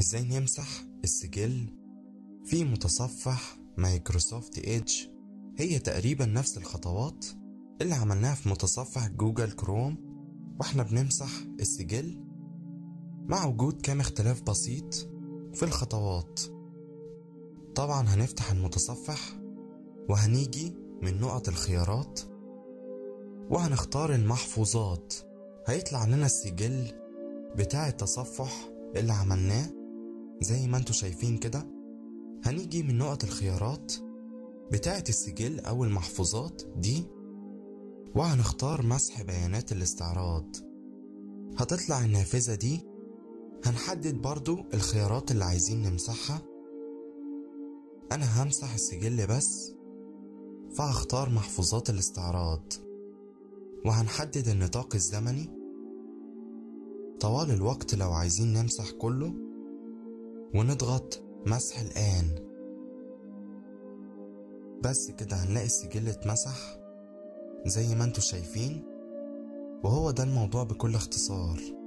ازاي نمسح السجل في متصفح مايكروسوفت ايدج هي تقريبا نفس الخطوات اللي عملناها في متصفح جوجل كروم واحنا بنمسح السجل مع وجود كام اختلاف بسيط في الخطوات طبعا هنفتح المتصفح وهنيجي من نقط الخيارات وهنختار المحفوظات هيطلع لنا السجل بتاع التصفح اللي عملناه زي ما انتوا شايفين كده هنيجي من نقط الخيارات بتاعة السجل أو المحفوظات دي وهنختار مسح بيانات الاستعراض هتطلع النافذة دي هنحدد برضو الخيارات اللي عايزين نمسحها أنا همسح السجل بس فهختار محفوظات الاستعراض وهنحدد النطاق الزمني طوال الوقت لو عايزين نمسح كله ونضغط مسح الآن بس كده هنلاقي السجل اتمسح زي ما انتوا شايفين وهو ده الموضوع بكل اختصار